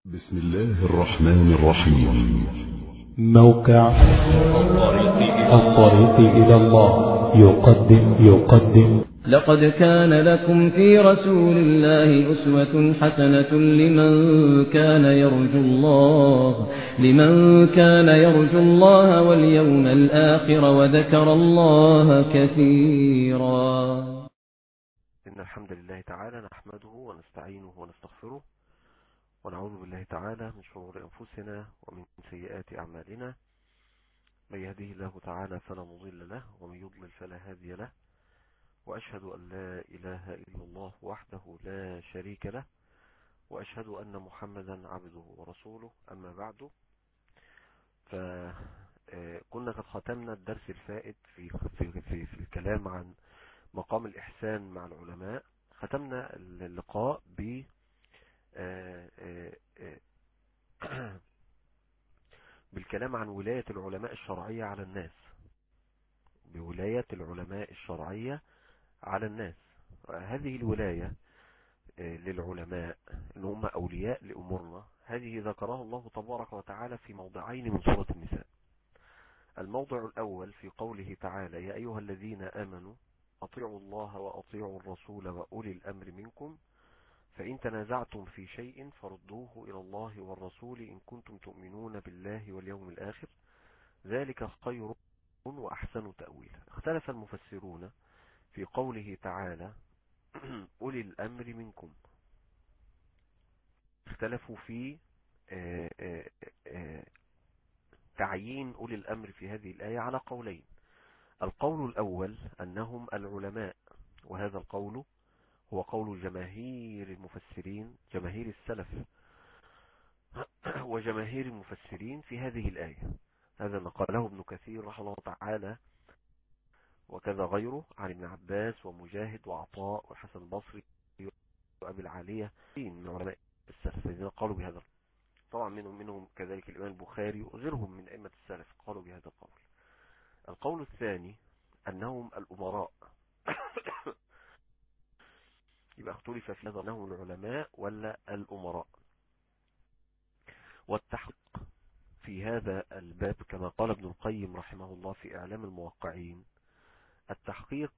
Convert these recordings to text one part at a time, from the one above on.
بسم الله الرحمن الرحيم موقع الطريق إلى الله يقدم يقدم لقد كان لكم في رسول الله أسوة حسنة لمن كان يرجو الله لمن كان يرجو الله واليوم الآخر وذكر الله كثيرا إن الحمد لله تعالى نحمده ونستعينه ونستغفره ونعوذ بالله تعالى من شرور أنفسنا ومن سيئات أعمالنا من يهده الله تعالى فلا مضل له ومن يضلل فلا هادي له وأشهد أن لا إله إلا الله وحده لا شريك له وأشهد أن محمدا عبده ورسوله أما بعد فكنا قد ختمنا الدرس الفائت في, في, في, في الكلام عن مقام الإحسان مع العلماء ختمنا اللقاء ب بالكلام عن ولاية العلماء الشرعية على الناس بولاية العلماء الشرعية على الناس هذه الولاية للعلماء ان هم أولياء لأمورنا هذه ذكرها الله تبارك وتعالى في موضعين من سورة النساء الموضع الأول في قوله تعالى يا أيها الذين آمنوا أطيعوا الله وأطيعوا الرسول وأولي الأمر منكم فإن تنازعتم في شيء فردوه إلى الله والرسول إن كنتم تؤمنون بالله واليوم الآخر ذلك خير وأحسن تأويلا اختلف المفسرون في قوله تعالى أولي الأمر منكم اختلفوا في آآ آآ تعيين أولي الأمر في هذه الآية على قولين القول الأول أنهم العلماء وهذا القول هو قول جماهير المفسرين جماهير السلف وجماهير المفسرين في هذه الآية هذا ما قاله ابن كثير رحمه الله تعالى وكذا غيره عن ابن عباس ومجاهد وعطاء وحسن البصري وأبي العالية من علماء السلف الذين قالوا بهذا طبعا منهم منهم كذلك الإمام البخاري وغيرهم من أئمة السلف قالوا بهذا القول القول الثاني أنهم الأمراء يبقى اختلف في هذا أنهم العلماء ولا الأمراء والتحقيق في هذا الباب كما قال ابن القيم رحمه الله في إعلام الموقعين التحقيق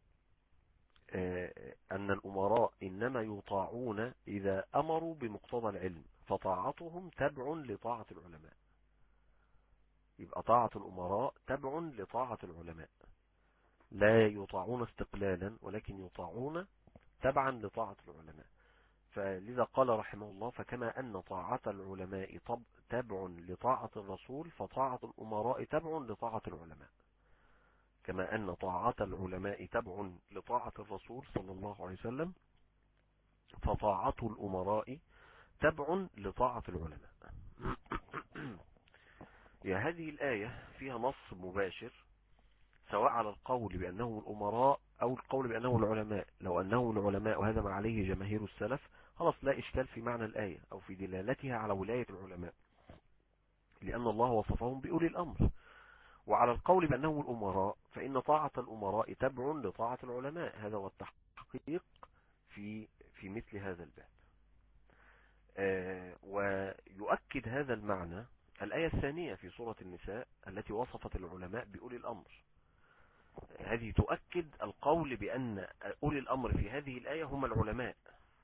أن الأمراء إنما يطاعون إذا أمروا بمقتضى العلم فطاعتهم تبع لطاعة العلماء يبقى طاعة الأمراء تبع لطاعة العلماء لا يطاعون استقلالا ولكن يطاعون تبعا لطاعة العلماء فلذا قال رحمه الله فكما أن طاعة العلماء تبع لطاعة الرسول فطاعة الأمراء تبع لطاعة العلماء كما أن طاعة العلماء تبع لطاعة الرسول صلى الله عليه وسلم فطاعة الأمراء تبع لطاعة العلماء يا هذه الآية فيها نص مباشر سواء على القول بأنهم الأمراء أو القول بأنه العلماء لو أنهم العلماء وهذا ما عليه جماهير السلف خلاص لا إشكال في معنى الآية أو في دلالتها على ولاية العلماء لأن الله وصفهم بأولي الأمر وعلى القول بأنهم الأمراء فإن طاعة الأمراء تبع لطاعة العلماء هذا هو التحقيق في في مثل هذا الباب آه ويؤكد هذا المعنى الآية الثانية في سورة النساء التي وصفت العلماء بأولي الأمر هذه تؤكد القول بأن أولي الأمر في هذه الآية هم العلماء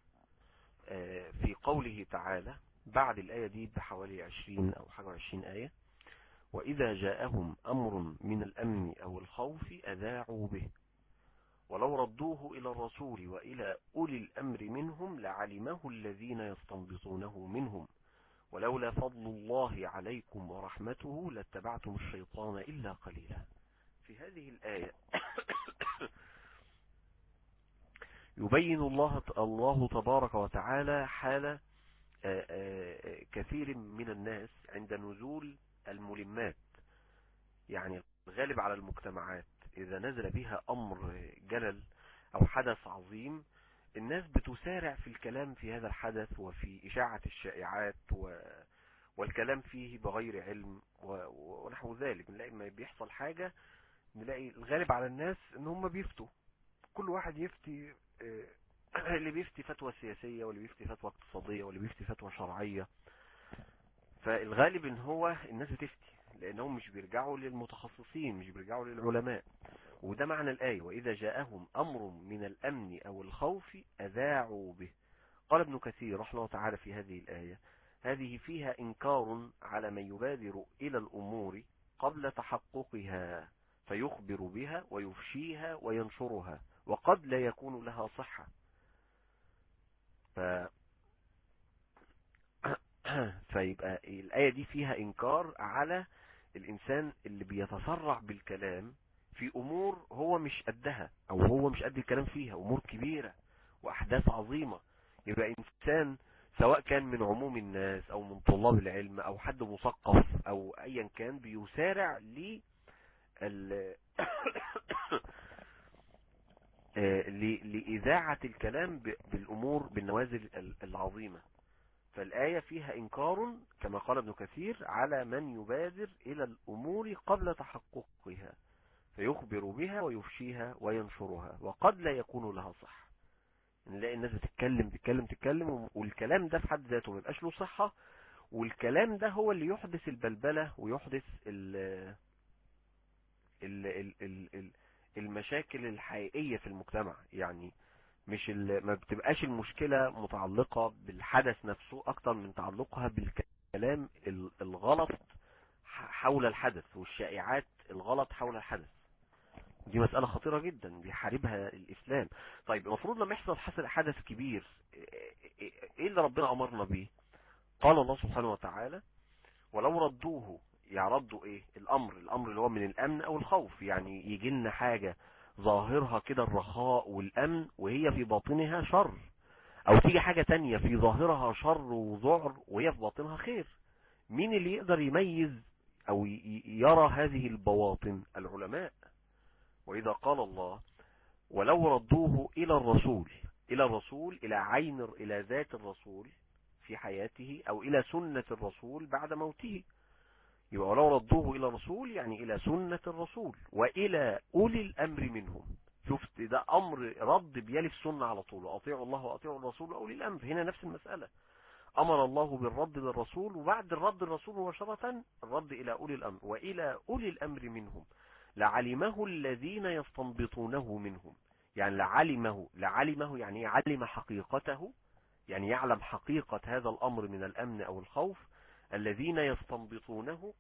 في قوله تعالى بعد الآية دي بحوالي 20 أو حاجة 20 آية وإذا جاءهم أمر من الأمن أو الخوف أذاعوا به ولو ردوه إلى الرسول وإلى أولي الأمر منهم لعلمه الذين يستنبطونه منهم ولولا فضل الله عليكم ورحمته لاتبعتم الشيطان إلا قليلا في هذه الآية يبين الله الله تبارك وتعالى حال كثير من الناس عند نزول الملمات يعني الغالب على المجتمعات إذا نزل بها أمر جلل أو حدث عظيم الناس بتسارع في الكلام في هذا الحدث وفي إشاعة الشائعات و... والكلام فيه بغير علم و... ونحو ذلك نلاقي ما بيحصل حاجة نلاقي الغالب على الناس ان هم بيفتوا كل واحد يفتي اللي بيفتي فتوى سياسية واللي بيفتي فتوى اقتصادية واللي بيفتي فتوى شرعية فالغالب ان هو الناس بتفتي لانهم مش بيرجعوا للمتخصصين مش بيرجعوا للعلماء وده معنى الآية وإذا جاءهم أمر من الأمن أو الخوف أذاعوا به قال ابن كثير رحمه الله تعالى في هذه الآية هذه فيها إنكار على من يبادر إلى الأمور قبل تحققها فيخبر بها ويفشيها وينشرها وقد لا يكون لها صحة ف... فيبقى الآية دي فيها إنكار على الإنسان اللي بيتسرع بالكلام في أمور هو مش قدها أو هو مش قد الكلام فيها أمور كبيرة وأحداث عظيمة يبقى إنسان سواء كان من عموم الناس أو من طلاب العلم أو حد مثقف أو أيا كان بيسارع ل لإذاعة الكلام بالأمور بالنوازل العظيمة فالآية فيها إنكار كما قال ابن كثير على من يبادر إلى الأمور قبل تحققها فيخبر بها ويفشيها وينشرها وقد لا يكون لها صح نلاقي الناس بتتكلم تتكلم تتكلم والكلام ده في حد ذاته ما يبقاش له صحة والكلام ده هو اللي يحدث البلبلة ويحدث ال ال ال ال ال المشاكل الحقيقية في المجتمع يعني مش ما بتبقاش المشكلة متعلقة بالحدث نفسه اكتر من تعلقها بالكلام الغلط حول الحدث والشائعات الغلط حول الحدث دي مسألة خطيرة جدا بيحاربها الإسلام طيب المفروض لما يحصل حصل حدث كبير ايه اللي ربنا أمرنا بيه قال الله سبحانه وتعالى ولو ردوه يعرضوا ايه الامر الامر اللي هو من الامن او الخوف يعني يجي لنا حاجة ظاهرها كده الرخاء والامن وهي في باطنها شر او تيجي حاجة تانية في ظاهرها شر وذعر وهي في باطنها خير مين اللي يقدر يميز او يرى هذه البواطن العلماء واذا قال الله ولو ردوه الى الرسول الى الرسول الى عين الى ذات الرسول في حياته او الى سنة الرسول بعد موته يبقى ولو ردوه الى الرسول يعني الى سنة الرسول والى اولي الامر منهم شفت ده امر رد بيلي السنة على طول اطيعوا الله واطيعوا الرسول واولي الامر هنا نفس المسألة امر الله بالرد للرسول وبعد الرد الرسول مباشرة الرد الى اولي الامر والى اولي الامر منهم لعلمه الذين يستنبطونه منهم يعني لعلمه لعلمه يعني علم حقيقته يعني يعلم حقيقة هذا الامر من الامن او الخوف الذين يستنبطونه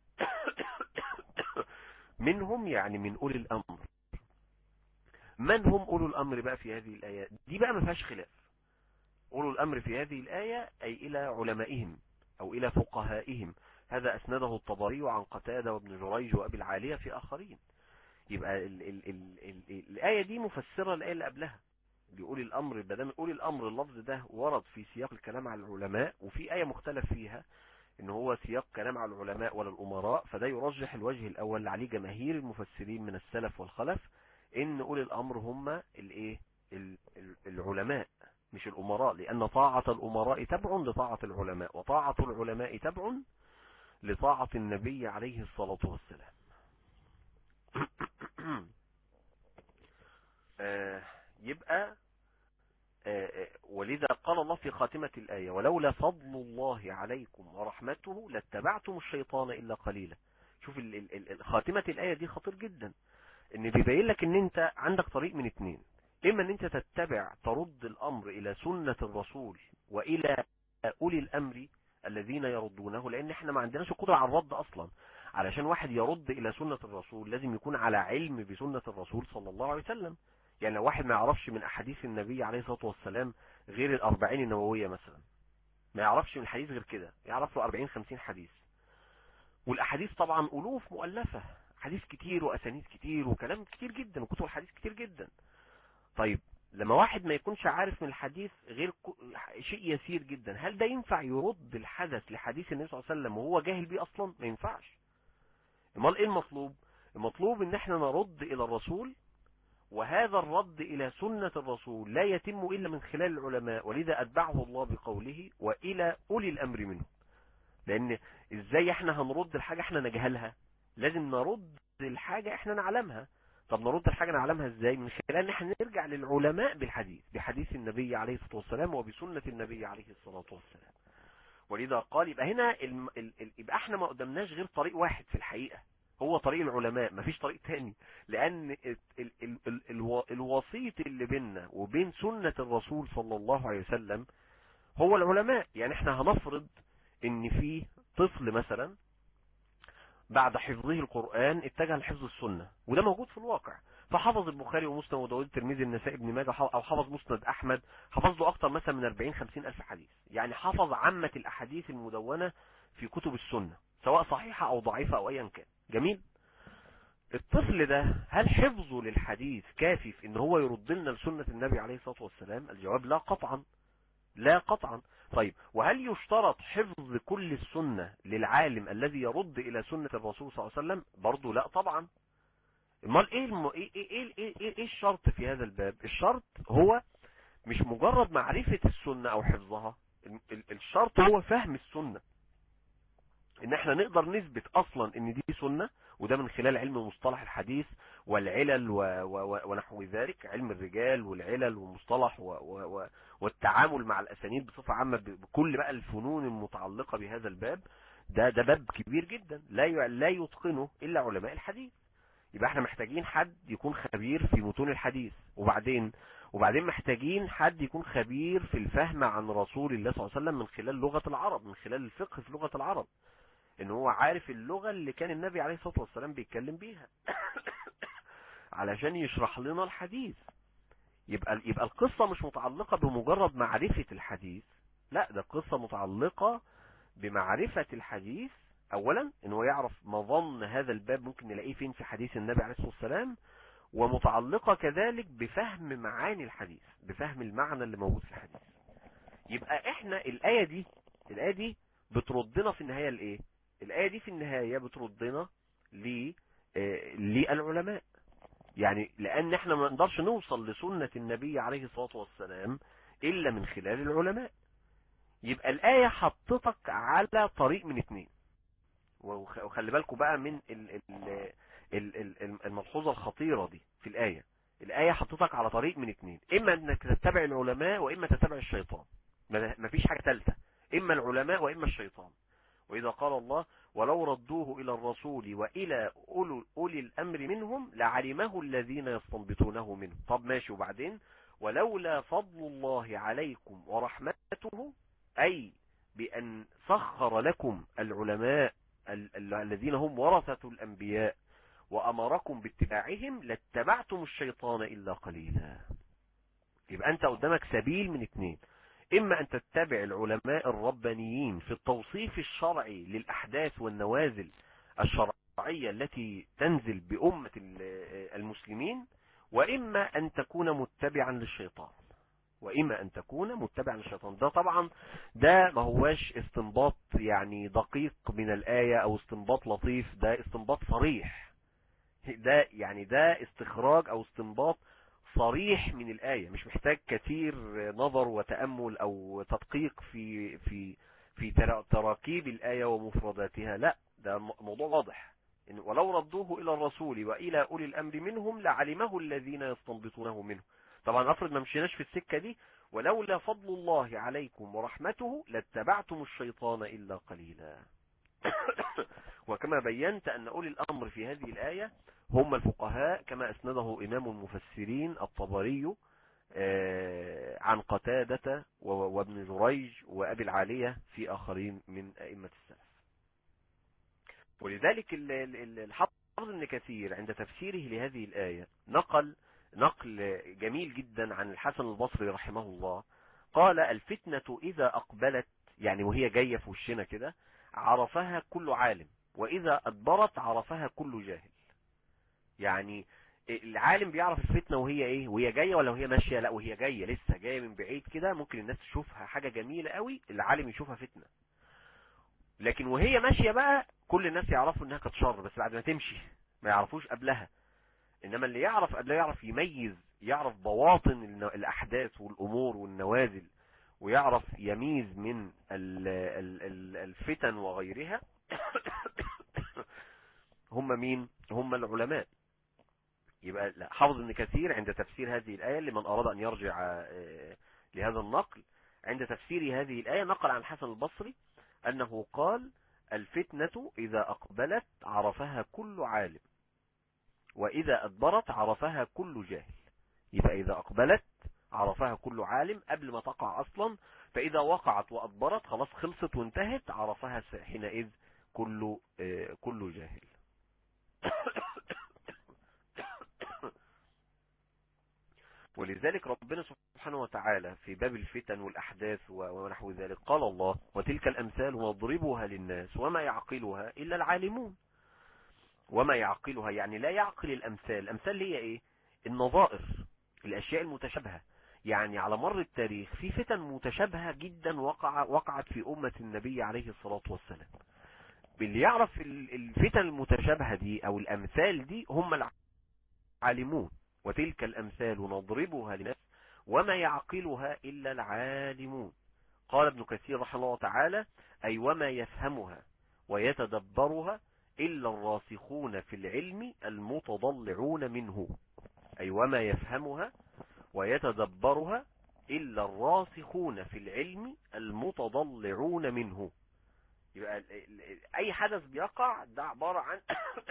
منهم يعني من اولي الامر من هم اولو الامر بقى في هذه الايات دي بقى ما فيهاش خلاف اولو الامر في هذه الايه اي الى علمائهم او الى فقهائهم هذا اسنده الطبري عن قتادة وابن جريج وابي العالية في اخرين يبقى ال ال ال ال ال الايه دي مفسره الايه اللي قبلها بيقول الامر بدل يقول الامر اللفظ ده ورد في سياق الكلام على العلماء وفي ايه مختلف فيها ان هو سياق كلام على العلماء ولا الامراء فده يرجح الوجه الاول اللي عليه جماهير المفسرين من السلف والخلف ان اولي الامر هم الايه العلماء مش الامراء لان طاعة الامراء تبع لطاعة العلماء وطاعة العلماء تبع لطاعة النبي عليه الصلاة والسلام آه يبقى آه ولذا قال الله في خاتمة الآية ولولا فضل الله عليكم ورحمته لاتبعتم الشيطان إلا قليلا شوف ال ال ال خاتمة الآية دي خطير جدا ان بيبين لك ان انت عندك طريق من اتنين اما ان انت تتبع ترد الامر الى سنة الرسول والى اولي الامر الذين يردونه لان احنا ما عندناش القدرة على الرد اصلا علشان واحد يرد الى سنة الرسول لازم يكون على علم بسنة الرسول صلى الله عليه وسلم يعني لو واحد ما يعرفش من احاديث النبي عليه الصلاة والسلام غير الاربعين النووية مثلا ما يعرفش من حديث غير كده يعرف له 40 50 حديث والاحاديث طبعا الوف مؤلفة حديث كتير واسانيد كتير وكلام كتير جدا وكتب الحديث كتير جدا طيب لما واحد ما يكونش عارف من الحديث غير شيء يسير جدا هل ده ينفع يرد الحدث لحديث النبي صلى الله عليه وسلم وهو جاهل بيه اصلا ما ينفعش امال ايه المطلوب المطلوب ان احنا نرد الى الرسول وهذا الرد الى سنة الرسول لا يتم الا من خلال العلماء ولذا اتبعه الله بقوله والى اولي الامر منهم لان ازاي احنا هنرد الحاجة احنا نجهلها لازم نرد الحاجة احنا نعلمها طب نرد الحاجة نعلمها ازاي من خلال ان احنا نرجع للعلماء بالحديث بحديث النبي عليه الصلاة والسلام وبسنة النبي عليه الصلاة والسلام ولذا قال يبقى هنا الم... ال... ال... يبقى احنا ما قدمناش غير طريق واحد في الحقيقة هو طريق العلماء مفيش طريق تاني لان ال... ال... ال... ال... الو... الوسيط اللي بيننا وبين سنة الرسول صلى الله عليه وسلم هو العلماء يعني احنا هنفرض ان في طفل مثلا بعد حفظه القرآن اتجه لحفظ السنة وده موجود في الواقع فحفظ البخاري ومسلم وداود الترمذي النسائي ابن ماجه او حفظ مسند احمد حفظ له اكتر مثلا من 40 50 الف حديث يعني حفظ عامة الاحاديث المدونة في كتب السنة سواء صحيحة او ضعيفة او ايا كان جميل الطفل ده هل حفظه للحديث كافي في ان هو يرد لنا لسنة النبي عليه الصلاة والسلام الجواب لا قطعا لا قطعا طيب وهل يشترط حفظ كل السنة للعالم الذي يرد الى سنة الرسول صلى الله عليه وسلم برضه لا طبعا امال ايه الم... ايه ايه ايه ايه, إيه, إيه الشرط في هذا الباب الشرط هو مش مجرد معرفة السنة او حفظها ال- ال- الشرط هو فهم السنة ان احنا نقدر نثبت اصلا ان دي سنة وده من خلال علم مصطلح الحديث والعلل و... و... و... ونحو ذلك علم الرجال والعلل والمصطلح و... و... و... والتعامل مع الاسانيد بصفة عامة ب... بكل بقى الفنون المتعلقة بهذا الباب ده ده باب كبير جدا لا ي... لا يتقنه الا علماء الحديث يبقى احنا محتاجين حد يكون خبير في متون الحديث وبعدين وبعدين محتاجين حد يكون خبير في الفهم عن رسول الله صلى الله عليه وسلم من خلال لغة العرب من خلال الفقه في لغة العرب ان هو عارف اللغة اللي كان النبي عليه الصلاة والسلام بيتكلم بيها علشان يشرح لنا الحديث يبقى يبقى القصة مش متعلقة بمجرد معرفة الحديث لا ده القصة متعلقة بمعرفة الحديث اولا ان هو يعرف مظن هذا الباب ممكن نلاقيه فين في حديث النبي عليه الصلاة والسلام ومتعلقة كذلك بفهم معاني الحديث بفهم المعنى اللي موجود في الحديث يبقى احنا الآية دي الآية دي بتردنا في النهاية لإيه الآية دي في النهاية بتردنا ل للعلماء يعني لأن احنا ما نقدرش نوصل لسنة النبي عليه الصلاة والسلام إلا من خلال العلماء يبقى الآية حطتك على طريق من اتنين وخلي بالكم بقى من ال ال ال الملحوظة الخطيرة دي في الآية الآية حطتك على طريق من اتنين إما أنك تتبع العلماء وإما تتبع الشيطان ما فيش حاجة ثالثة إما العلماء وإما الشيطان وإذا قال الله ولو ردوه إلى الرسول وإلى أولي الأمر منهم لعلمه الذين يستنبطونه منه طب ماشي وبعدين ولولا فضل الله عليكم ورحمته أي بأن سخر لكم العلماء الذين هم ورثة الأنبياء وأمركم باتباعهم لاتبعتم الشيطان إلا قليلا يبقى أنت قدامك سبيل من اتنين إما أن تتبع العلماء الربانيين في التوصيف الشرعي للأحداث والنوازل الشرعية التي تنزل بأمة المسلمين وإما أن تكون متبعا للشيطان وإما أن تكون متبعا للشيطان ده طبعا ده ما هواش استنباط يعني دقيق من الآية أو استنباط لطيف ده استنباط صريح ده يعني ده استخراج أو استنباط صريح من الآية مش محتاج كثير نظر وتأمل أو تدقيق في في في تراكيب الآية ومفرداتها لا ده موضوع واضح إن ولو ردوه إلى الرسول وإلى أولي الأمر منهم لعلمه الذين يستنبطونه منه طبعا افرض ما مشيناش في السكة دي ولولا فضل الله عليكم ورحمته لاتبعتم الشيطان إلا قليلا وكما بينت أن أولي الأمر في هذه الآية هم الفقهاء كما أسنده إمام المفسرين الطبري عن قتادة وابن جريج وأبي العالية في آخرين من أئمة السلف ولذلك الحافظ ابن كثير عند تفسيره لهذه الآية نقل نقل جميل جدا عن الحسن البصري رحمه الله قال الفتنة إذا أقبلت يعني وهي جاية في وشنا كده عرفها كل عالم وإذا أدبرت عرفها كل جاهل يعني العالم بيعرف الفتنة وهي ايه وهي جاية ولا وهي ماشية لا وهي جاية لسه جاية من بعيد كده ممكن الناس تشوفها حاجة جميلة قوي العالم يشوفها فتنة لكن وهي ماشية بقى كل الناس يعرفوا انها كانت شر بس بعد ما تمشي ما يعرفوش قبلها انما اللي يعرف قبلها يعرف يميز يعرف بواطن الاحداث والامور والنوازل ويعرف يميز من الفتن وغيرها هم مين هم العلماء يبقى لا حافظ ابن كثير عند تفسير هذه الآية لمن أراد أن يرجع لهذا النقل عند تفسير هذه الآية نقل عن الحسن البصري أنه قال الفتنة إذا أقبلت عرفها كل عالم وإذا أدبرت عرفها كل جاهل يبقى إذا أقبلت عرفها كل عالم قبل ما تقع أصلا فإذا وقعت وأدبرت خلاص خلصت وانتهت عرفها حينئذ كل كل جاهل ولذلك ربنا سبحانه وتعالى في باب الفتن والأحداث ونحو ذلك قال الله وتلك الأمثال نضربها للناس وما يعقلها إلا العالمون وما يعقلها يعني لا يعقل الأمثال الأمثال هي إيه النظائر الأشياء المتشابهة يعني على مر التاريخ في فتن متشابهة جدا وقع وقعت في أمة النبي عليه الصلاة والسلام اللي يعرف الفتن المتشابهة دي أو الأمثال دي هم العالمون وتلك الأمثال نضربها للناس وما يعقلها إلا العالمون قال ابن كثير رحمه الله تعالى أي وما يفهمها ويتدبرها إلا الراسخون في العلم المتضلعون منه أي وما يفهمها ويتدبرها إلا الراسخون في العلم المتضلعون منه يبقى أي حدث بيقع ده عبارة عن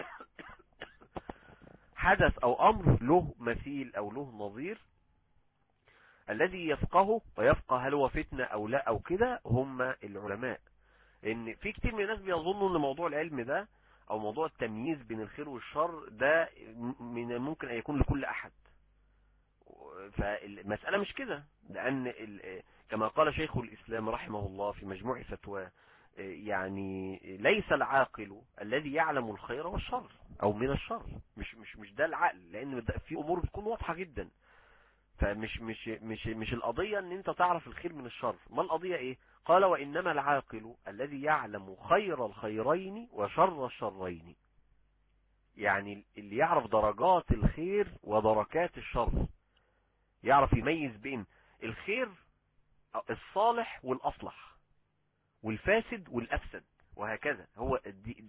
حدث أو أمر له مثيل أو له نظير الذي يفقهه ويفقه هل هو فتنة أو لا أو كده هم العلماء ان في كتير من الناس بيظنوا ان موضوع العلم ده او موضوع التمييز بين الخير والشر ده من ممكن ان يكون لكل احد فالمسألة مش كده لان كما قال شيخ الاسلام رحمه الله في مجموع فتواه يعني ليس العاقل الذي يعلم الخير والشر او من الشر مش مش مش ده العقل لان في امور بتكون واضحة جدا فمش مش مش مش القضية ان انت تعرف الخير من الشر ما القضية ايه قال وانما العاقل الذي يعلم خير الخيرين وشر الشرين يعني اللي يعرف درجات الخير ودركات الشر يعرف يميز بين الخير الصالح والاصلح والفاسد والافسد وهكذا هو دي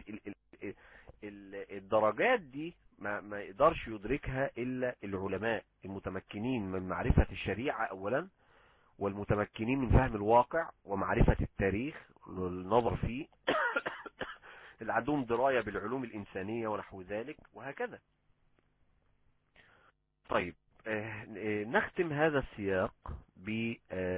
الدرجات دي ما, ما يقدرش يدركها الا العلماء المتمكنين من معرفة الشريعة اولا والمتمكنين من فهم الواقع ومعرفة التاريخ والنظر فيه اللي عندهم دراية بالعلوم الانسانية ونحو ذلك وهكذا طيب نختم هذا السياق ب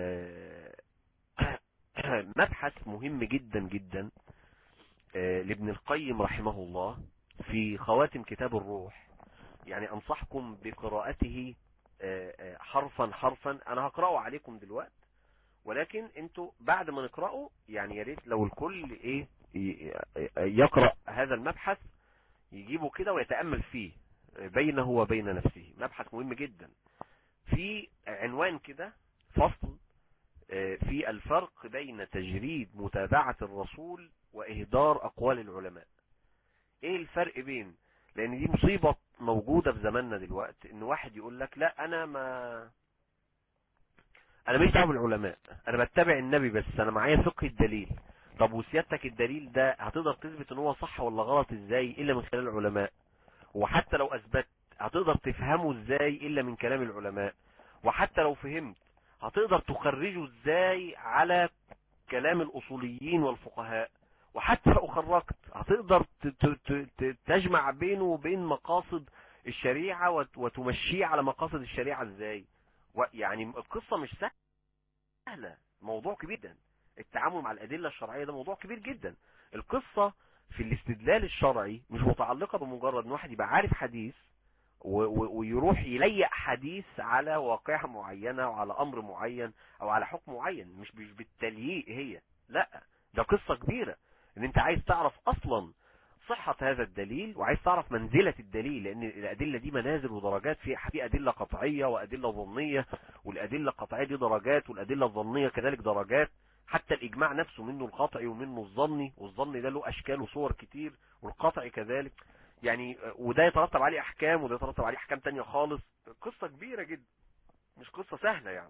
مبحث مهم جدا جدا لابن القيم رحمه الله في خواتم كتاب الروح يعني انصحكم بقراءته حرفا حرفا انا هقرأه عليكم دلوقتي ولكن انتوا بعد ما نقرأه يعني يا ريت لو الكل ايه يقرأ هذا المبحث يجيبه كده ويتأمل فيه بينه وبين نفسه مبحث مهم جدا في عنوان كده فصل في الفرق بين تجريد متابعة الرسول واهدار اقوال العلماء ايه الفرق بين لان دي مصيبة موجودة في زماننا دلوقتي ان واحد يقول لك لا انا ما انا مش دعوه بالعلماء انا بتبع النبي بس انا معايا فقه الدليل طب وسيادتك الدليل ده هتقدر تثبت ان هو صح ولا غلط ازاي الا من خلال العلماء وحتى لو اثبت هتقدر تفهمه ازاي الا من كلام العلماء وحتى لو فهمت هتقدر تخرجه ازاي على كلام الاصوليين والفقهاء وحتى لو خرجت هتقدر تجمع بينه وبين مقاصد الشريعة وتمشيه على مقاصد الشريعة ازاي يعني القصة مش سهلة موضوع كبير جدا التعامل مع الادلة الشرعية ده موضوع كبير جدا القصة في الاستدلال الشرعي مش متعلقة بمجرد ان واحد يبقى عارف حديث ويروح يليق حديث على واقعة معينة وعلى امر معين او على حكم معين مش مش بالتلييق هي لا ده قصة كبيرة ان انت عايز تعرف اصلا صحة هذا الدليل وعايز تعرف منزلة الدليل لان الادلة دي منازل ودرجات في في ادلة قطعية وادلة ظنية والادلة القطعية دي درجات والادلة الظنية كذلك درجات حتى الاجماع نفسه منه القطعي ومنه الظني والظني ده له اشكال وصور كتير والقطعي كذلك يعني وده يترتب عليه احكام وده يترتب عليه احكام تانية خالص قصة كبيرة جدا مش قصة سهلة يعني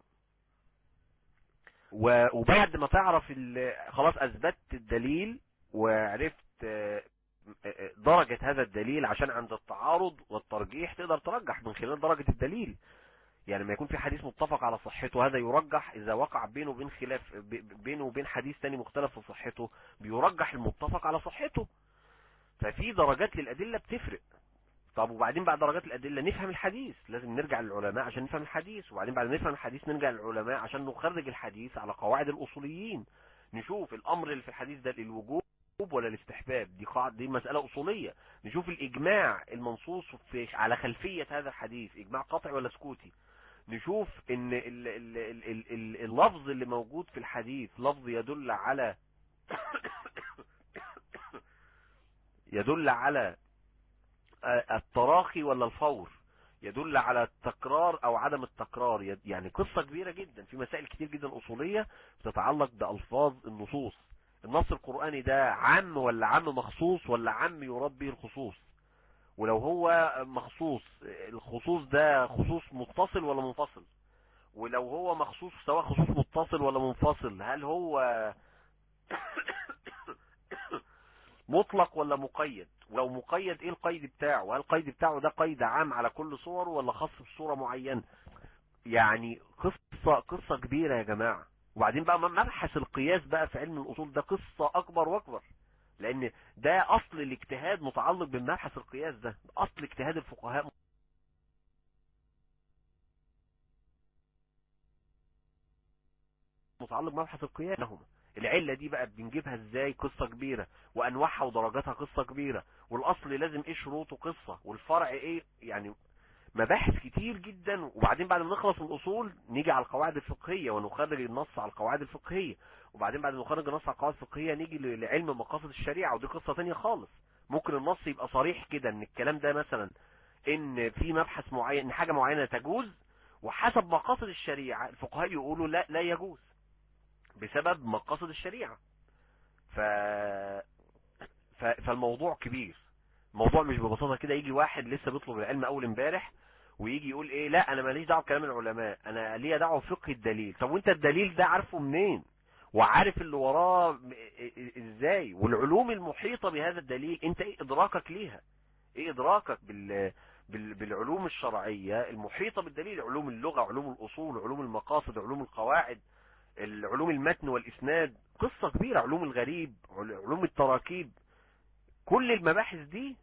وبعد ما تعرف خلاص اثبتت الدليل وعرفت درجة هذا الدليل عشان عند التعارض والترجيح تقدر ترجح من خلال درجة الدليل يعني ما يكون في حديث متفق على صحته هذا يرجح اذا وقع بينه وبين خلاف بينه وبين حديث تاني مختلف في صحته بيرجح المتفق على صحته ففي درجات للادله بتفرق طب وبعدين بعد درجات الادله نفهم الحديث لازم نرجع للعلماء عشان نفهم الحديث وبعدين بعد ما نفهم الحديث نرجع للعلماء عشان نخرج الحديث على قواعد الاصوليين نشوف الامر اللي في الحديث ده الوجوب ولا الاستحباب دي قاعده دي مساله اصوليه نشوف الاجماع المنصوص في على خلفيه هذا الحديث اجماع قطعي ولا سكوتي نشوف ان ال ال ال ال ال اللفظ اللي موجود في الحديث لفظ يدل على يدل على التراخي ولا الفور يدل على التكرار او عدم التكرار يعني قصة كبيرة جدا في مسائل كتير جدا اصولية تتعلق بألفاظ النصوص النص القرآني ده عام ولا عام مخصوص ولا عام يراد به الخصوص ولو هو مخصوص الخصوص ده خصوص متصل ولا منفصل ولو هو مخصوص سواء خصوص متصل ولا منفصل هل هو مطلق ولا مقيد ولو مقيد ايه القيد بتاعه وهل القيد بتاعه ده قيد عام على كل صوره ولا خاص بصورة معينة يعني قصة قصة كبيرة يا جماعة وبعدين بقى مبحث القياس بقى في علم الاصول ده قصة اكبر واكبر لان ده اصل الاجتهاد متعلق بمبحث القياس ده اصل اجتهاد الفقهاء متعلق بمبحث القياس لهم العلة دي بقى بنجيبها ازاي قصة كبيرة وانواعها ودرجاتها قصة كبيرة والاصل لازم ايه شروطه قصة والفرع ايه يعني مباحث كتير جدا وبعدين بعد ما نخلص من الاصول نيجي على القواعد الفقهية ونخرج النص على القواعد الفقهية وبعدين بعد ما نخرج النص على القواعد الفقهية نيجي لعلم مقاصد الشريعة ودي قصة تانية خالص ممكن النص يبقى صريح كده ان الكلام ده مثلا ان في مبحث معين ان حاجة معينة تجوز وحسب مقاصد الشريعة الفقهاء يقولوا لا لا يجوز بسبب مقاصد الشريعة ف... ف... فالموضوع كبير الموضوع مش ببساطة كده يجي واحد لسه بيطلب العلم اول امبارح ويجي يقول ايه لا انا ماليش دعوه بكلام العلماء انا ليا دعوه بفقه الدليل طب وانت الدليل ده عارفه منين وعارف اللي وراه ازاي والعلوم المحيطه بهذا الدليل انت ايه ادراكك ليها ايه ادراكك بال بالعلوم الشرعيه المحيطه بالدليل علوم اللغه علوم الاصول علوم المقاصد علوم القواعد العلوم المتن والاسناد قصة كبيرة علوم الغريب علوم التراكيب كل المباحث دي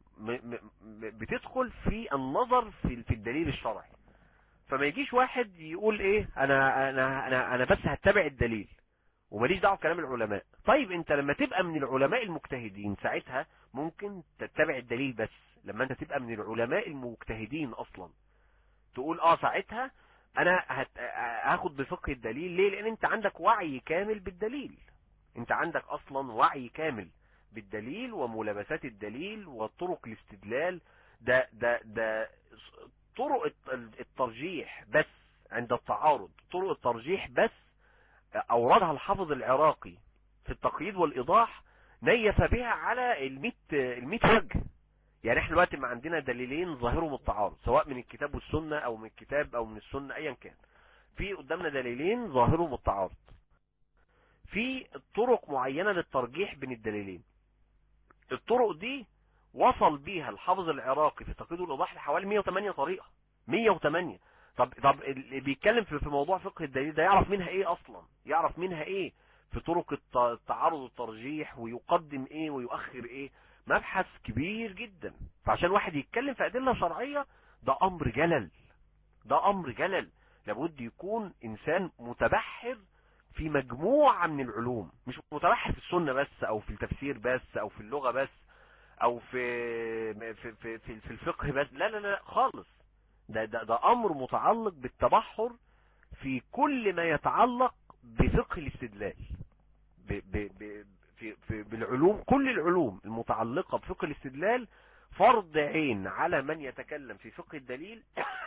بتدخل في النظر في في الدليل الشرعي فما يجيش واحد يقول ايه انا انا انا انا بس هتبع الدليل وماليش دعوه بكلام العلماء طيب انت لما تبقى من العلماء المجتهدين ساعتها ممكن تتبع الدليل بس لما انت تبقى من العلماء المجتهدين اصلا تقول اه ساعتها انا هاخد بفقه الدليل ليه لان انت عندك وعي كامل بالدليل انت عندك اصلا وعي كامل بالدليل وملابسات الدليل وطرق الاستدلال ده ده ده طرق الترجيح بس عند التعارض طرق الترجيح بس اوردها الحافظ العراقي في التقييد والايضاح نيف بها على الميت الميت وجه يعني احنا دلوقتي ما عندنا دليلين ظاهرهم التعارض سواء من الكتاب والسنة او من الكتاب او من السنة ايا كان في قدامنا دليلين ظاهرهم التعارض في طرق معينة للترجيح بين الدليلين الطرق دي وصل بيها الحافظ العراقي في تقييد الايضاح لحوالي 108 طريقة 108 طب طب اللي بيتكلم في موضوع فقه الدليل ده يعرف منها ايه اصلا يعرف منها ايه في طرق التعارض والترجيح ويقدم ايه ويؤخر ايه مبحث كبير جدا فعشان واحد يتكلم في ادله شرعيه ده امر جلل ده امر جلل لابد يكون انسان متبحر في مجموعة من العلوم مش متبحر في السنة بس او في التفسير بس او في اللغة بس او في في في, في, في الفقه بس لا لا لا خالص ده, ده, ده امر متعلق بالتبحر في كل ما يتعلق بفقه الاستدلال ب ب ب في, في بالعلوم كل العلوم المتعلقة بفقه الاستدلال فرض عين على من يتكلم في فقه الدليل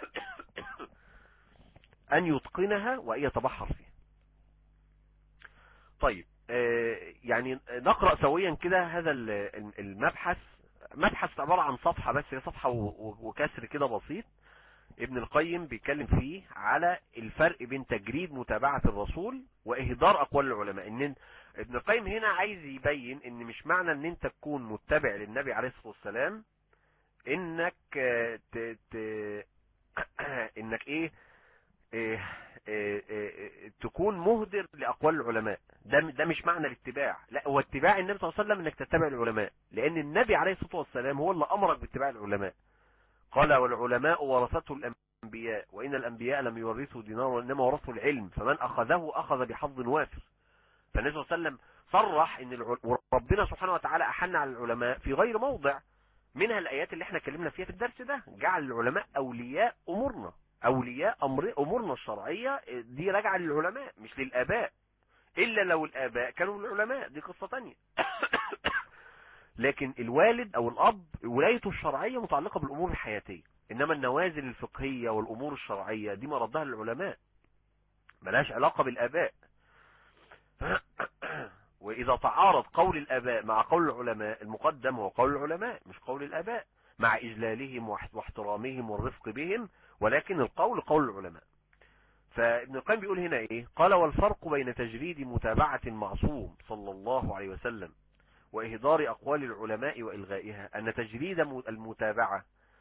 ان يتقنها وان يتبحر فيها طيب يعني نقرأ سويا كده هذا المبحث مبحث عبارة عن صفحة بس هي صفحة وكسر كده بسيط ابن القيم بيتكلم فيه على الفرق بين تجريد متابعة الرسول واهدار اقوال العلماء ان ابن القيم هنا عايز يبين ان مش معنى ان انت تكون متبع للنبي عليه الصلاة والسلام انك ت... ت... انك ايه إيه إيه إيه تكون مهدر لأقوال العلماء ده ده مش معنى الاتباع لا هو اتباع النبي صلى الله عليه وسلم انك تتبع العلماء لان النبي عليه الصلاة والسلام هو اللي امرك باتباع العلماء قال والعلماء ورثته الانبياء وان الانبياء لم يورثوا دينار وانما ورثوا العلم فمن اخذه اخذ بحظ وافر فالنبي صلى الله عليه وسلم صرح ان الع... ربنا سبحانه وتعالى احن على العلماء في غير موضع منها الايات اللي احنا اتكلمنا فيها في الدرس ده جعل العلماء اولياء امورنا اولياء امر امورنا الشرعيه دي راجعه للعلماء مش للاباء الا لو الاباء كانوا العلماء دي قصه تانية لكن الوالد او الاب ولايته الشرعيه متعلقه بالامور الحياتيه انما النوازل الفقهيه والامور الشرعيه دي مردها للعلماء ملهاش علاقه بالاباء واذا تعارض قول الاباء مع قول العلماء المقدم هو قول العلماء مش قول الاباء مع اجلالهم واحترامهم والرفق بهم ولكن القول قول العلماء فابن القيم بيقول هنا ايه قال والفرق بين تجريد متابعة المعصوم صلى الله عليه وسلم واهدار اقوال العلماء والغائها ان تجريد المتابعة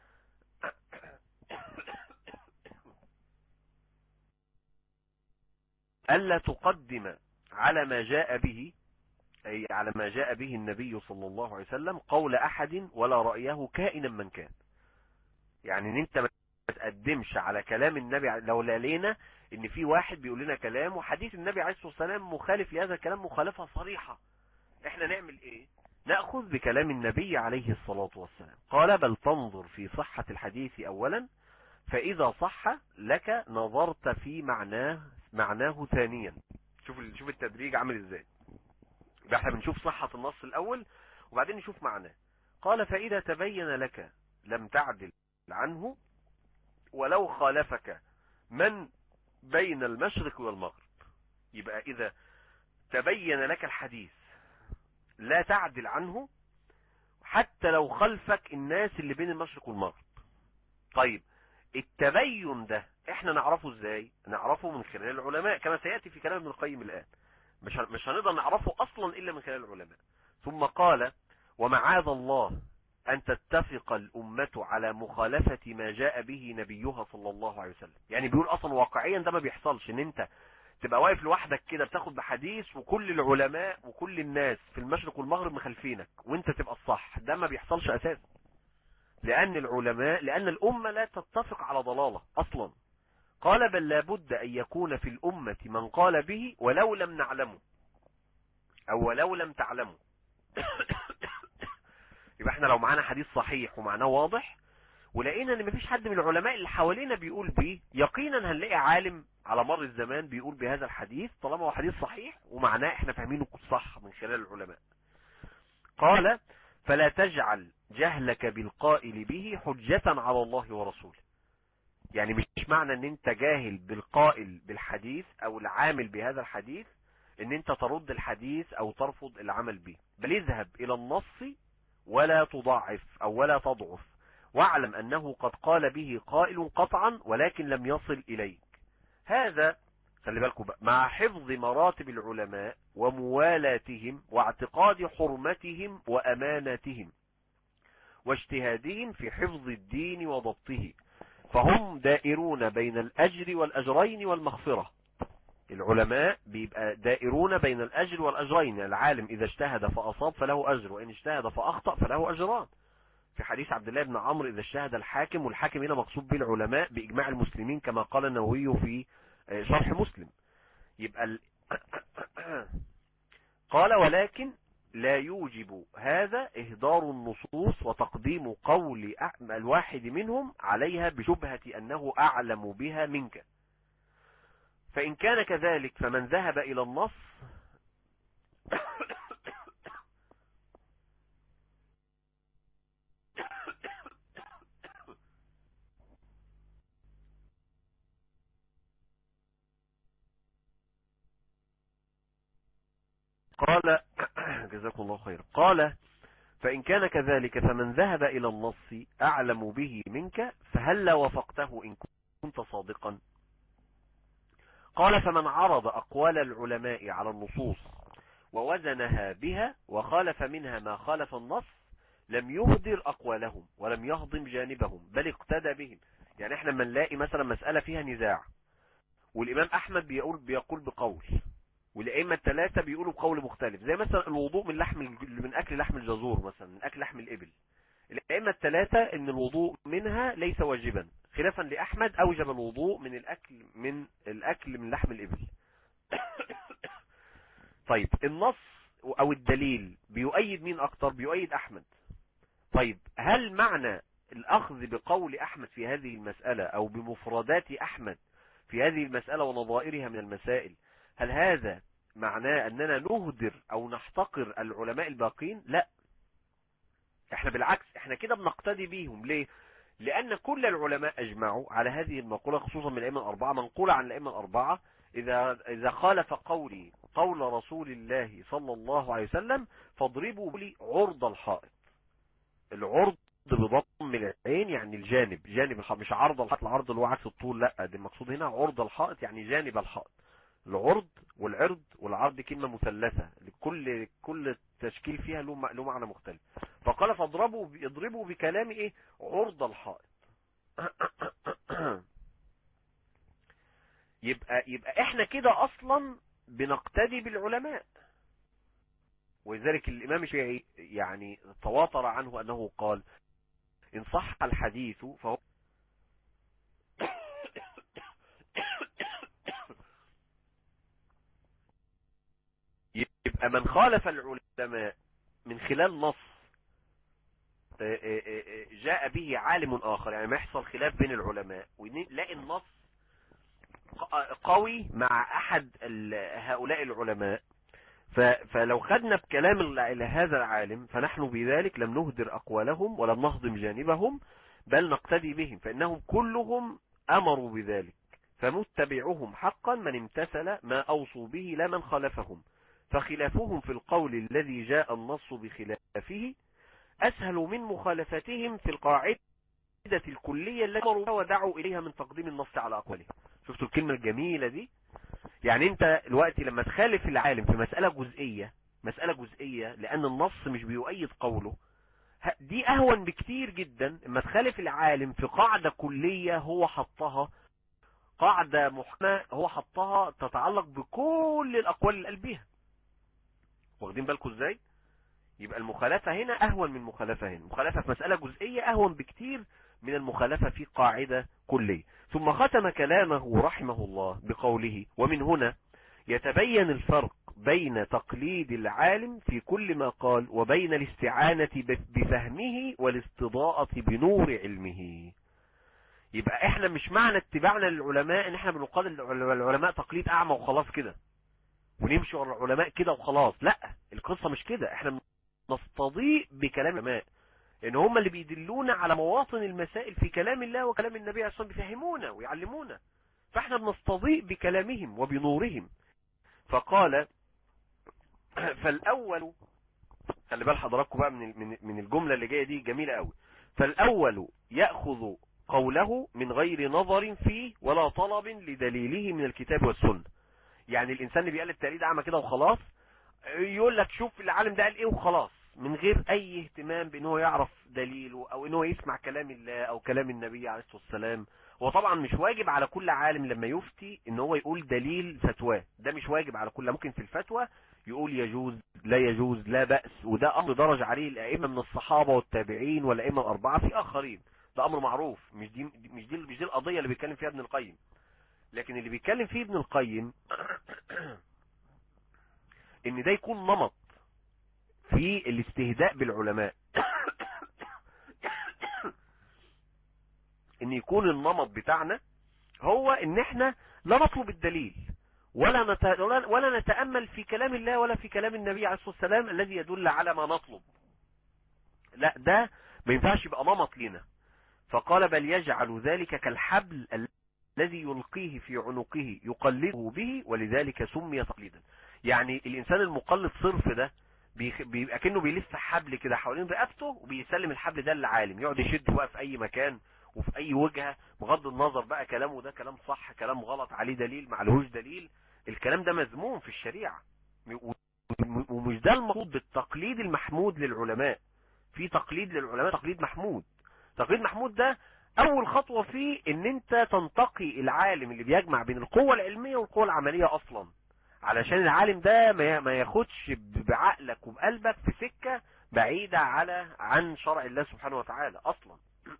الا تقدم على ما جاء به أي على ما جاء به النبي صلى الله عليه وسلم قول أحد ولا رأيه كائنا من كان يعني ان انت ما تقدمش على كلام النبي لو لقينا ان في واحد بيقول لنا كلام وحديث النبي عليه الصلاة والسلام مخالف لهذا الكلام مخالفة صريحة احنا نعمل ايه نأخذ بكلام النبي عليه الصلاة والسلام قال بل تنظر في صحة الحديث اولا فاذا صح لك نظرت في معناه معناه ثانيا شوف شوف التدريج عامل ازاي يبقى احنا بنشوف صحة النص الاول وبعدين نشوف معناه قال فاذا تبين لك لم تعدل عنه ولو خالفك من بين المشرق والمغرب يبقى اذا تبين لك الحديث لا تعدل عنه حتى لو خلفك الناس اللي بين المشرق والمغرب طيب التبين ده احنا نعرفه ازاي نعرفه من خلال العلماء كما سيأتي في كلام ابن القيم الآن مش مش هنقدر نعرفه اصلا الا من خلال العلماء ثم قال ومعاذ الله ان تتفق الامة على مخالفة ما جاء به نبيها صلى الله عليه وسلم يعني بيقول اصلا واقعيا ده ما بيحصلش ان انت تبقى واقف لوحدك كده بتاخد بحديث وكل العلماء وكل الناس في المشرق والمغرب مخالفينك وانت تبقى الصح ده ما بيحصلش اساسا لان العلماء لان الامة لا تتفق على ضلالة اصلا قال بل لابد ان يكون في الامة من قال به ولو لم نعلمه او ولو لم تعلمه يبقى احنا لو معانا حديث صحيح ومعناه واضح ولقينا ان مفيش حد من العلماء اللي حوالينا بيقول بيه يقينا هنلاقي عالم على مر الزمان بيقول بهذا الحديث طالما هو حديث صحيح ومعناه احنا فاهمينه صح من خلال العلماء قال فلا تجعل جهلك بالقائل به حجة على الله ورسوله يعني مش معنى ان انت جاهل بالقائل بالحديث او العامل بهذا الحديث ان انت ترد الحديث او ترفض العمل به بل اذهب الى النص ولا تضعف او ولا تضعف واعلم انه قد قال به قائل قطعا ولكن لم يصل اليك هذا خلي بالكم بقى مع حفظ مراتب العلماء وموالاتهم واعتقاد حرمتهم واماناتهم واجتهادهم في حفظ الدين وضبطه فهم دائرون بين الاجر والاجرين والمغفرة العلماء بيبقى دائرون بين الاجر والاجرين العالم اذا اجتهد فاصاب فله اجر وان اجتهد فاخطأ فله اجران في حديث عبد الله بن عمرو اذا اجتهد الحاكم والحاكم هنا مقصود به العلماء باجماع المسلمين كما قال النووي في شرح مسلم يبقى ال... قال ولكن لا يوجب هذا اهدار النصوص وتقديم قول الواحد منهم عليها بشبهة انه اعلم بها منك فان كان كذلك فمن ذهب الى النص قال جزاكم الله خير قال فإن كان كذلك فمن ذهب إلى النص أعلم به منك فهل وافقته إن كنت صادقا قال فمن عرض أقوال العلماء على النصوص ووزنها بها وخالف منها ما خالف النص لم يهدر أقوالهم ولم يهضم جانبهم بل اقتدى بهم يعني احنا لما نلاقي مثلا مسألة فيها نزاع والامام احمد بيقول بيقول بقول والائمه الثلاثه بيقولوا بقول مختلف زي مثلا الوضوء من لحم الج- من اكل لحم الجزور مثلا من اكل لحم الابل الائمه الثلاثه ان الوضوء منها ليس واجبا خلافا لاحمد اوجب الوضوء من الاكل من الاكل من لحم الابل طيب النص او الدليل بيؤيد مين اكتر بيؤيد احمد طيب هل معنى الاخذ بقول احمد في هذه المسألة او بمفردات احمد في هذه المسألة ونظائرها من المسائل هل هذا معناه اننا نهدر او نحتقر العلماء الباقين لا احنا بالعكس احنا كده بنقتدي بيهم ليه لان كل العلماء اجمعوا على هذه المقولة خصوصا من الائمه الاربعة منقولة عن الائمه الاربعة اذا اذا خالف قولي قول رسول الله صلى الله عليه وسلم فاضربوا لي عرض الحائط العرض بضم العين يعني الجانب جانب الحائط مش عرض الحائط العرض اللي هو عكس الطول لا ده المقصود هنا عرض الحائط يعني جانب الحائط العرض والعرض والعرض كلمة مثلثة لكل كل تشكيل فيها له م- له معنى مختلف فقال فاضربوا ب- اضربوا بكلام ايه عرض الحائط يبقى يبقى احنا كده اصلا بنقتدي بالعلماء ولذلك الامام الشافعي يعني تواتر عنه انه قال ان صح الحديث فهو يبقى من خالف العلماء من خلال نص آه، آه، آه، جاء به عالم آخر يعني ما يحصل خلاف بين العلماء ونلاقي النص ق- قوي مع أحد ال- هؤلاء العلماء ف- فلو خدنا بكلام ال- هذا العالم فنحن بذلك لم نهدر أقوالهم ولم نهضم جانبهم بل نقتدي بهم فإنهم كلهم أمروا بذلك فمتبعهم حقا من امتثل ما أوصوا به لا من خالفهم فخلافهم في القول الذي جاء النص بخلافه أسهل من مخالفتهم في القاعدة الكلية التي أمروا بها ودعوا إليها من تقديم النص على أقوالهم شفتوا الكلمة الجميلة دي يعني انت الوقت لما تخالف العالم في مسألة جزئية مسألة جزئية لأن النص مش بيؤيد قوله ه- دي أهون بكتير جدا اما تخالف العالم في قاعدة كلية هو حطها قاعدة محكمة هو حطها تتعلق بكل الأقوال اللي قال بيها واخدين بالكم ازاي يبقى المخالفة هنا اهون من المخالفة هنا المخالفة في مسألة جزئية اهون بكتير من المخالفة في قاعدة كلية ثم ختم كلامه رحمه الله بقوله ومن هنا يتبين الفرق بين تقليد العالم في كل ما قال وبين الاستعانة بف- بفهمه والاستضاءة بنور علمه يبقى احنا مش معنى اتباعنا للعلماء ان احنا بنقلد العلماء تقليد اعمى وخلاص كده ونمشي ورا العلماء كده وخلاص لا القصة مش كده احنا نستضيء بكلام العلماء ان هم اللي بيدلونا على مواطن المسائل في كلام الله وكلام النبي عليه الصلاة والسلام بيفهمونا ويعلمونا فاحنا بنستضيء بكلامهم وبنورهم فقال فالاول خلي بال حضراتكم بقى من من من الجملة اللي جاية دي جميلة قوي فالاول يأخذ قوله من غير نظر فيه ولا طلب لدليله من الكتاب والسنة يعني الانسان اللي بيقلد تقليد اعمى كده وخلاص يقول لك شوف العالم ده قال ايه وخلاص من غير اي اهتمام بان هو يعرف دليله او ان هو يسمع كلام الله او كلام النبي عليه الصلاه والسلام هو طبعا مش واجب على كل عالم لما يفتي ان هو يقول دليل فتواه ده مش واجب على كل ممكن في الفتوى يقول يجوز لا يجوز لا بأس وده امر درج عليه الائمه من الصحابه والتابعين والائمه الاربعه في اخرين ده امر معروف مش دي مش دي مش دي القضيه اللي بيتكلم فيها ابن القيم لكن اللي بيتكلم فيه ابن القيم ان ده يكون نمط في الاستهداء بالعلماء ان يكون النمط بتاعنا هو ان احنا لا نطلب الدليل ولا نت... ولا- ولا نتأمل في كلام الله ولا في كلام النبي عليه الصلاة والسلام الذي يدل على ما نطلب لا ده ما ينفعش يبقى نمط لنا فقال بل يجعل ذلك كالحبل الذي يلقيه في عنقه يقلده به ولذلك سمي تقليدا يعني الانسان المقلد صرف ده بيخ- بيبقى كأنه بيلف حبل كده حوالين رقبته وبيسلم الحبل ده للعالم يقعد يشد بقى في اي مكان وفي اي وجهة بغض النظر بقى كلامه ده كلام صح كلام غلط عليه دليل معلهوش دليل الكلام ده مذموم في الشريعة و- و- ومش ده المقصود بالتقليد المحمود للعلماء في تقليد للعلماء تقليد محمود تقليد محمود ده اول خطوة فيه ان انت تنتقي العالم اللي بيجمع بين القوة العلمية والقوة العملية اصلا علشان العالم ده ما ياخدش بعقلك وبقلبك في سكة بعيدة على عن شرع الله سبحانه وتعالى اصلا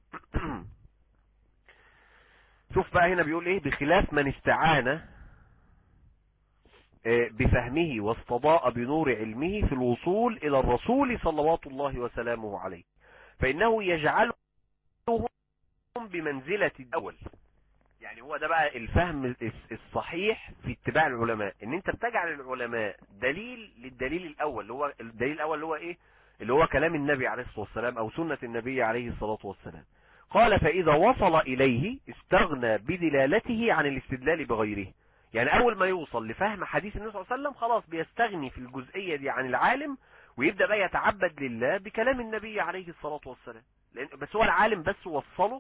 شوف بقى هنا بيقول ايه بخلاف من استعان بفهمه واستضاء بنور علمه في الوصول الى الرسول صلوات الله وسلامه عليه فانه يجعلهم بمنزلة الاول يعني هو ده بقى الفهم الصحيح في اتباع العلماء ان انت بتجعل العلماء دليل للدليل الاول اللي هو الدليل الاول اللي هو ايه اللي هو كلام النبي عليه الصلاة والسلام او سنة النبي عليه الصلاة والسلام قال فاذا وصل اليه استغنى بدلالته عن الاستدلال بغيره يعني اول ما يوصل لفهم حديث النبي صلى الله عليه وسلم خلاص بيستغني في الجزئية دي عن العالم ويبدأ بقى يتعبد لله بكلام النبي عليه الصلاة والسلام لأن بس هو العالم بس وصله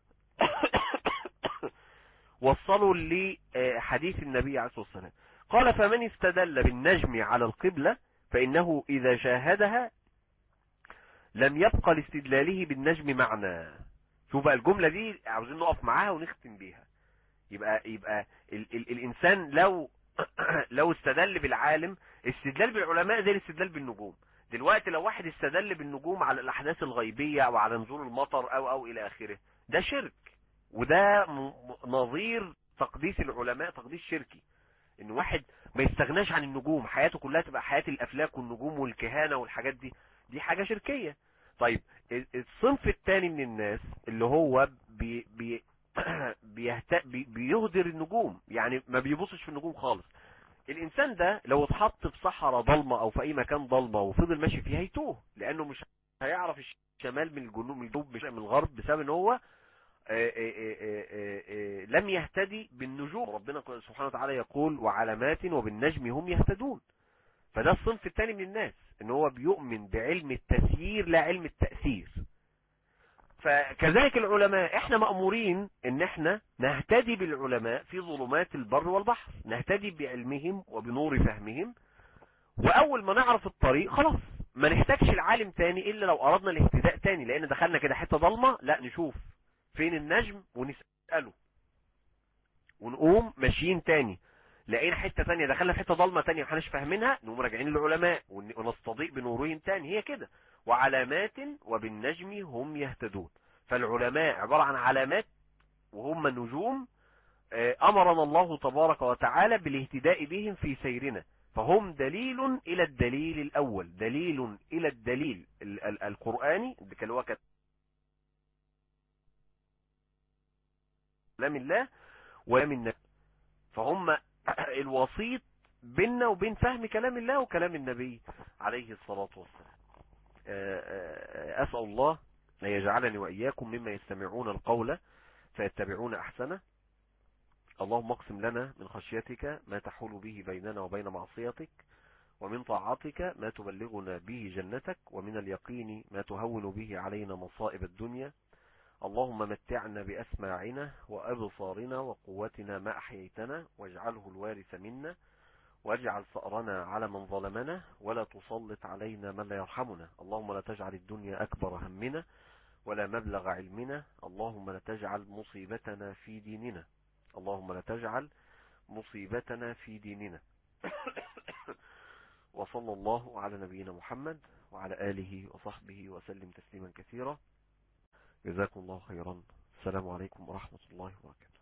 وصلوا لحديث النبي عليه الصلاة والسلام قال فمن استدل بالنجم على القبلة فإنه إذا شاهدها لم يبقى لاستدلاله بالنجم معنى شوف بقى الجملة دي عاوزين نقف معاها ونختم بيها يبقى يبقى ال ال الإنسان لو لو استدل بالعالم استدلال بالعلماء زي الاستدلال بالنجوم دلوقتي لو واحد استدل بالنجوم على الأحداث الغيبية أو على نزول المطر أو أو إلى آخره ده شرك وده نظير تقديس العلماء تقديس شركي ان واحد ما يستغناش عن النجوم حياته كلها تبقى حياة الافلاك والنجوم والكهانة والحاجات دي دي حاجة شركية طيب الصنف الثاني من الناس اللي هو بي بي بيهت... بي بيهدر النجوم يعني ما بيبصش في النجوم خالص الانسان ده لو اتحط في صحراء ضلمة او في اي مكان ضلمة وفضل ماشي فيها هيتوه لانه مش هيعرف الشمال من الجنوب من الجنوب من الغرب بسبب ان هو آآ آآ آآ لم يهتدي بالنجوم ربنا سبحانه وتعالى يقول وعلامات وبالنجم هم يهتدون فده الصنف الثاني من الناس ان هو بيؤمن بعلم التسيير لا علم التأثير فكذلك العلماء احنا مأمورين ان احنا نهتدي بالعلماء في ظلمات البر والبحر نهتدي بعلمهم وبنور فهمهم واول ما نعرف الطريق خلاص ما نحتاجش العالم تاني الا لو اردنا الاهتداء تاني لان دخلنا كده حتة ضلمة لا نشوف فين النجم ونسأله ونقوم ماشيين تاني لقينا حتة تانية دخلنا في حتة ضلمة تانية محناش فاهمينها نقوم راجعين للعلماء ونستضيء بنورهم تاني هي كده وعلامات وبالنجم هم يهتدون فالعلماء عبارة عن علامات وهم نجوم امرنا الله تبارك وتعالى بالاهتداء بهم في سيرنا فهم دليل الى الدليل الاول دليل الى الدليل القرآني اللي هو كلام الله وكلام النبي فهم الوسيط بيننا وبين فهم كلام الله وكلام النبي عليه الصلاة والسلام أسأل الله أن يجعلني وإياكم مما يستمعون القول فيتبعون أحسنه اللهم اقسم لنا من خشيتك ما تحول به بيننا وبين معصيتك ومن طاعتك ما تبلغنا به جنتك ومن اليقين ما تهون به علينا مصائب الدنيا اللهم متعنا بأسماعنا وأبصارنا وقوتنا ما أحييتنا واجعله الوارث منا واجعل ثأرنا على من ظلمنا ولا تسلط علينا من لا يرحمنا اللهم لا تجعل الدنيا أكبر همنا ولا مبلغ علمنا اللهم لا تجعل مصيبتنا في ديننا اللهم لا تجعل مصيبتنا في ديننا وصلى الله على نبينا محمد وعلى آله وصحبه وسلم تسليما كثيرا جزاكم الله خيرا السلام عليكم ورحمة الله وبركاته